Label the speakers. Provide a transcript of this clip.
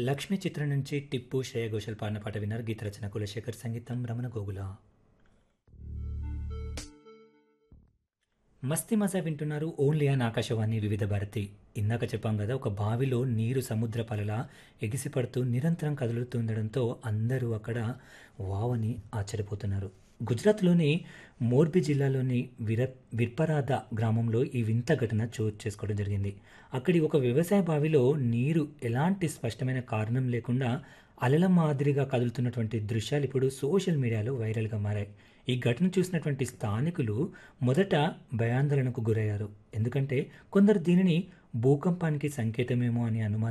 Speaker 1: లక్ష్మి చిత్రం నుంచి టిప్పు శ్రేయ ఘోషల్ పాడిన పాట విన్నారు గీత రచన కులశేఖర్ సంగీతం రమణ గోగుల మస్తి మజా వింటున్నారు ఓన్లీ అని ఆకాశవాణి వివిధ భారతి ఇందాక చెప్పాం కదా ఒక బావిలో నీరు సముద్ర పలలా ఎగిసిపడుతూ నిరంతరం కదులుతుండడంతో అందరూ అక్కడ వావని ఆశ్చర్యపోతున్నారు గుజరాత్లోని మోర్బీ జిల్లాలోని విర విర్పరాద గ్రామంలో ఈ వింత ఘటన చోటు చేసుకోవడం జరిగింది అక్కడి ఒక వ్యవసాయ బావిలో నీరు ఎలాంటి స్పష్టమైన కారణం లేకుండా అలల మాదిరిగా కదులుతున్నటువంటి దృశ్యాలు ఇప్పుడు సోషల్ మీడియాలో వైరల్గా మారాయి ఈ ఘటన చూసినటువంటి స్థానికులు మొదట భయాందోళనకు గురయ్యారు ఎందుకంటే కొందరు దీనిని భూకంపానికి సంకేతమేమో అని అనుమానం